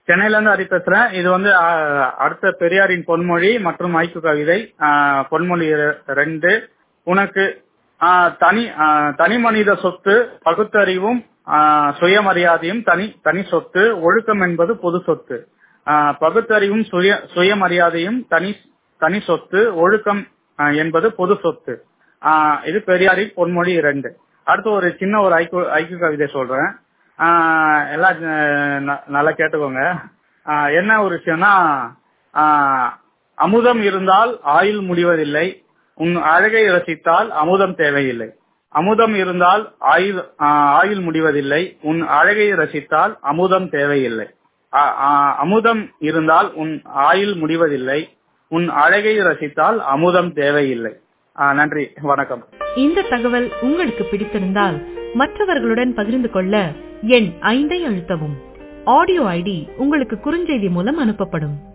சென்னையில இருந்து ஹரி பேசுறேன் இது வந்து ஆ, அடுத்த பெரியாரின் பொன்மொழி மற்றும் ஐக்கு கவிதை ஆ, பொன்மொழி ரெ- ரெண்டு உனக்கு ஆ, தனி ஆ, தனி மனித சொத்து பகுத்தறிவும் ஆ, சுயமரியாதையும் தனி தனி சொத்து ஒழுக்கம் என்பது பொது சொத்து ஆ, பகுத்தறிவும் சுய சுயமரியாதையும் தனி தனி சொத்து ஒழுக்கம் ஆ, என்பது பொது சொத்து ஆ, இது பெரியாரின் பொன்மொழி இரண்டு அடுத்து ஒரு சின்ன ஒரு ஐக்கு ஐக்கு கவிதை சொல்றேன் ஆ, எல்லாம் அஹ், ந- நல்லா கேட்டுக்கோங்க ஆ, என்ன ஒரு விஷயம்னா ஆ, அமுதம் இருந்தால் ஆயுள் முடிவதில்லை உன் அழகை ரசித்தால் அமுதம் தேவையில்லை அமுதம் இருந்தால் ஆயுள் ஆ, ஆயுள் முடிவதில்லை உன் அழகை ரசித்தால் அமுதம் தேவையில்லை ஆ, ஆ, அமுதம் இருந்தால் உன் ஆயுள் முடிவதில்லை உன் அழகை ரசித்தால் அமுதம் தேவையில்லை ஆ, நன்றி வணக்கம் இந்த தகவல் உங்களுக்கு பிடித்திருந்தால் மற்றவர்களுடன் பகிர்ந்து கொள்ள எண் ஐந்தை அழுத்தவும் ஆடியோ ஐடி உங்களுக்கு குறுஞ்செய்தி மூலம் அனுப்பப்படும்